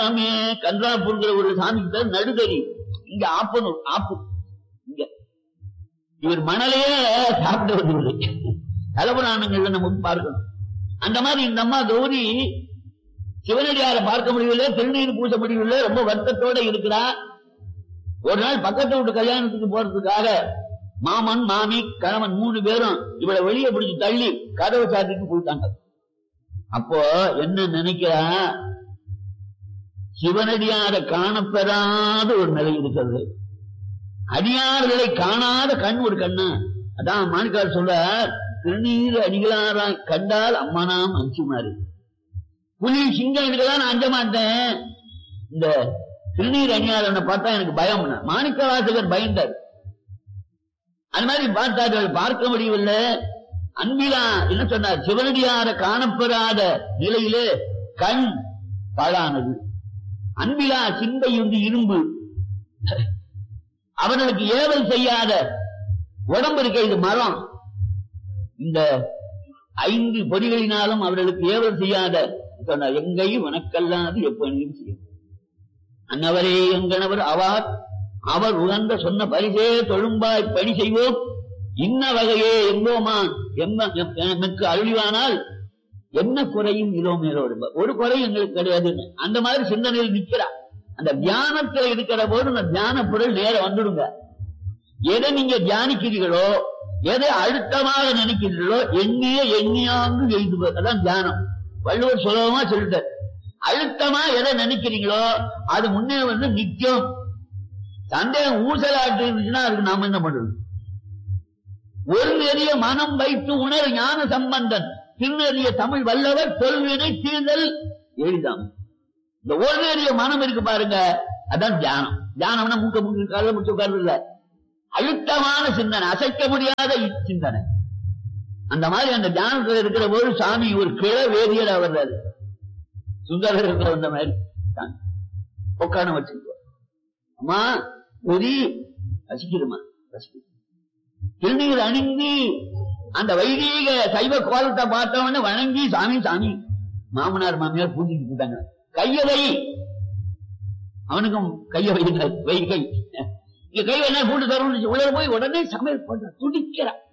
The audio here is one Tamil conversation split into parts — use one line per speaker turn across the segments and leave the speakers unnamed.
சாமி கன்றாப்பூர்ங்கிற ஒரு சாமிக்கு பேர் நடுதறி இங்க ஆப்பனூர் ஆப்பு இங்க இவர் மணலையே சாப்பிட்டு வந்துள்ளது தலபுராணங்கள்ல நம்ம பார்க்கணும் அந்த மாதிரி இந்த அம்மா கௌரி சிவனடியார பார்க்க முடியவில்லை திருநீர் பூச முடியவில்லை ரொம்ப வருத்தத்தோட இருக்கிறா ஒரு நாள் பக்கத்து வீட்டு கல்யாணத்துக்கு போறதுக்காக மாமன் மாமி கணவன் மூணு பேரும் இவளை வெளியே பிடிச்சு தள்ளி கதவை சாத்திட்டு போயிட்டாங்க அப்போ என்ன நினைக்கிறா சிவனடியார காணப்பெறாத ஒரு நிலை இருக்கிறது அடியார்களை காணாத கண் ஒரு கண்ணு அதான் மாணிக்கார் சொல்ற திருநீர் அடிகளாரா கண்டால் அம்மானாம் அஞ்சுமாறு புலி சிங்கம் இதுக்கெல்லாம் நான் அஞ்ச மாட்டேன் இந்த திருநீர் அணியாரனை பார்த்தா எனக்கு பயம் மாணிக்கவாசகர் பயந்தார் அது மாதிரி பார்த்தார்கள் பார்க்க முடியவில்லை அன்பிலா என்ன சொன்னார் சிவனடியார காணப்பெறாத நிலையிலே கண் பாழானது அன்பிலா சிந்தை வந்து இரும்பு அவர்களுக்கு ஏவல் செய்யாத உடம்பு இருக்க இது மரம் இந்த ஐந்து பொறிகளினாலும் அவர்களுக்கு ஏவல் செய்யாத சொன்னார் எங்கையும் உனக்கல்லாது எப்பணியும் செய்யும் அன்னவரே எங்கனவர் அவார் அவர் உகந்த சொன்ன பரிசே தொழும்பாய் பணி செய்வோம் இன்ன வகையே எங்கோமா எம்ம- எம்- எமக்கு அருளிவானால் என்ன குறையும் இலோமேலோடு ஒரு குறையும் எங்களுக்கு கிடையாதுன்னு அந்த மாதிரி சிந்தனையில் நிக்கிறா அந்த தியானத்துல இருக்கிற போது அந்த தியான பொருள் நேர வந்துடுங்க எதை நீங்க தியானிக்கிறீர்களோ எதை அழுத்தமாக நினைக்கிறீர்களோ எண்ணிய எண்ணியாங்கு எழுதுவது அதான் தியானம் வள்ளுவர் சுலபமா சொல்லிட்டார் அழுத்தமா எதை நினைக்கிறீங்களோ அது முன்னே வந்து நிக்கும் சந்தேகம் ஊசலாட்டு இருந்துச்சுன்னா அதுக்கு நாம என்ன பண்றது ஒரு நெறிய மனம் வைத்து உணர் ஞான சம்பந்தன் திருநெறிய தமிழ் வல்லவர் தொல்வினை தீர்தல் எளிதாம் இந்த ஒரு நெறிய மனம் இருக்கு பாருங்க அதான் தியானம் தியானம்னா மூக்க மூக்க கால முச்சு உட்கார்ந்து இல்ல அழுத்தமான சிந்தனை அசைக்க முடியாத சிந்தனை அந்த மாதிரி அந்த தியானத்துல இருக்கிற போது சாமி ஒரு கிள வேதியரா வர்றாரு சுந்தரர் இருக்கிற வந்த மாதிரி சாமி. உட்கார வச்சிருக்கோம் அம்மா பொதி ரசிக்கிறமா ரசிக்கிறோம் திருநீர் அணிந்து அந்த வைதீக சைவ கோலத்தை பார்த்தவன வணங்கி சாமி சாமி மாமனார் மாமியார் பூஜைக்கு போட்டாங்க கைய வை அவனுக்கும் கைய வைங்க வை கை இங்க கை என்ன கூட்டு தரணும் உள்ள போய் உடனே சமையல் பண்ற துடிக்கிறான்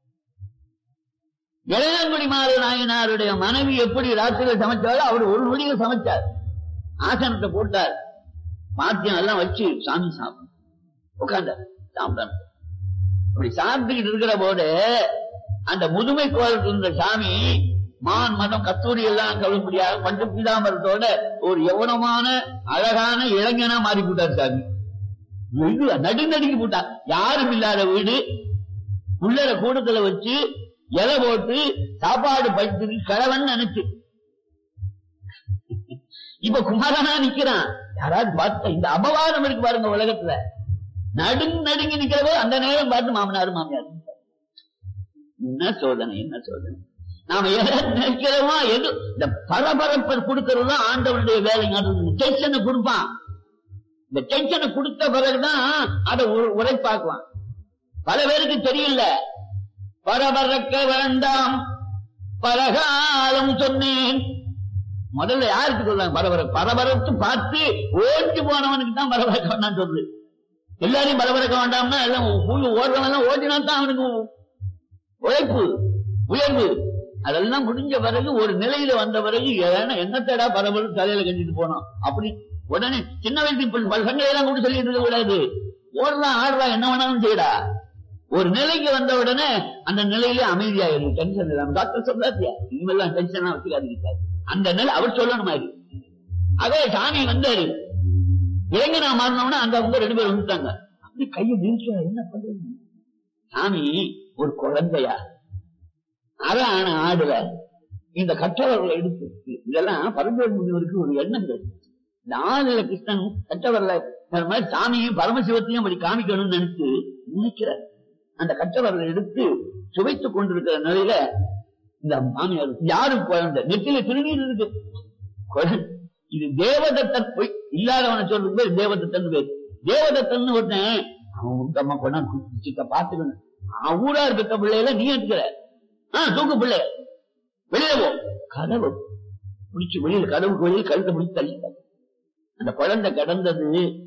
இளையங்குடி மாறு நாயனாருடைய மனைவி எப்படி ராத்திரியில் சமைச்சாரோ அவர் ஒரு நொடியில் சமைச்சார் ஆசனத்தை போட்டார் பாத்தியம் எல்லாம் வச்சு சாமி சாப்பிடும் உட்கார்ந்தார் சாப்பிட்டார் அப்படி சாப்பிட்டுக்கிட்டு இருக்கிற போது அந்த முதுமை கோலத்தில் இருந்த சாமி மான் மதம் கத்தூரி எல்லாம் கழும்படியாக பஞ்ச பீதாமரத்தோட ஒரு யவனமான அழகான இளைஞனா மாறி போட்டார் சாமி இது நடுநடுங்கி போட்டான் யாரும் இல்லாத வீடு உள்ளர கூடத்துல வச்சு இலை போட்டு சாப்பாடு படுத்து கிழவன் நினைச்சு இப்ப குமாரனா நிக்கிறான் யாராவது பார்த்த இந்த அபவாதம் இருக்கு பாருங்க உலகத்துல நடுங்க நடுங்கி நிக்கிறவோ அந்த நேரம் பார்த்து மாமனார் மாமியார் என்ன சோதனை என்ன சோதனை நாம எதை நினைக்கிறோமோ எது இந்த பரபரப்பை கொடுக்கறது தான் ஆண்டவனுடைய வேலை டென்ஷனை கொடுப்பான் இந்த டென்ஷனை கொடுத்த பிறகுதான் அதை உ- உரைப்பாக்குவான் பல பேருக்கு தெரியல பரபரக்க வேண்டாம் பலகாலம் சொன்னேன் முதல்ல யாருக்கு சொல்றாங்க பரபர பரபரத்து பார்த்து ஓடி போனவனுக்கு தான் பரபரக்க வேண்டாம் சொல்றது எல்லாரையும் பரபரக்க வேண்டாம்னா எல்லாம் ஊ- ஓடுறவன் எல்லாம் ஓடினா தான் அவனுக்கு உழைப்பு உயர்வு அதெல்லாம் முடிஞ்ச பிறகு ஒரு நிலையில வந்த பிறகு ஏன்னா என்னத்தடா பரபரப்பு தலையில கட்டிட்டு போனோம் அப்படி உடனே சின்ன வயசு இப்ப பல சங்கை எல்லாம் கூட சொல்லிட்டு இருக்க கூடாது ஓடுறான் ஆடுறான் என்ன வேணாலும் செய்யடா ஒரு நிலைக்கு வந்த உடனே அந்த நிலையிலே அமைதியாயிரும் டென்ஷன் இல்லாம டாக்டர் சொல்றாத்தியா இனிமேல்லாம் டென்ஷனா வச்சுக்காதீங்க அந்த நிலை அவர் சொல்லணும் மாதிரி அதே சாமி வந்தாரு இளைஞனா மாறினோம்னா அந்த அவங்க ரெண்டு பேரும் வந்துட்டாங்க அப்படி கையை வீழ்ச்சியா என்ன பண்றது சாமி ஒரு குழந்தையா அதான் ஆன ஆடுல இந்த கற்றவர்களை எடுத்து இதெல்லாம் பரஞ்சோதி முனிவருக்கு ஒரு எண்ணங்கள் இந்த ஆளுல கிருஷ்ணன் கற்றவர்ல இந்த மாதிரி சாமியும் பரமசிவத்தையும் அப்படி காமிக்கணும்னு நினைச்சு நினைக்கிறார் அந்த கற்றவர்களை எடுத்து சுவைத்துக் கொண்டிருக்கிற நிலையில இந்த மாமியார் யாரும் குழந்தை நெத்தில திருநீர் இருக்கு குழந்தை. இது தேவதத்தன் பொய் இல்லாதவனை சொல்றது பேர் தேவதத்தன் பேர் தேவதத்தன் ஒருத்தன் அவன் உத்தமா கொண்டாந்து சிக்க பாத்துக்கணும் அவன் ஊரா இருக்க பிள்ளையில நீ எடுக்கிற ஆஹ் தூக்கு பிள்ளை வெளியில போ கதவு பிடிச்சு வெளியில கதவுக்கு வெளியில கழுத்தை பிடிச்சு தள்ளிட்டாங்க அந்த குழந்தை கடந்தது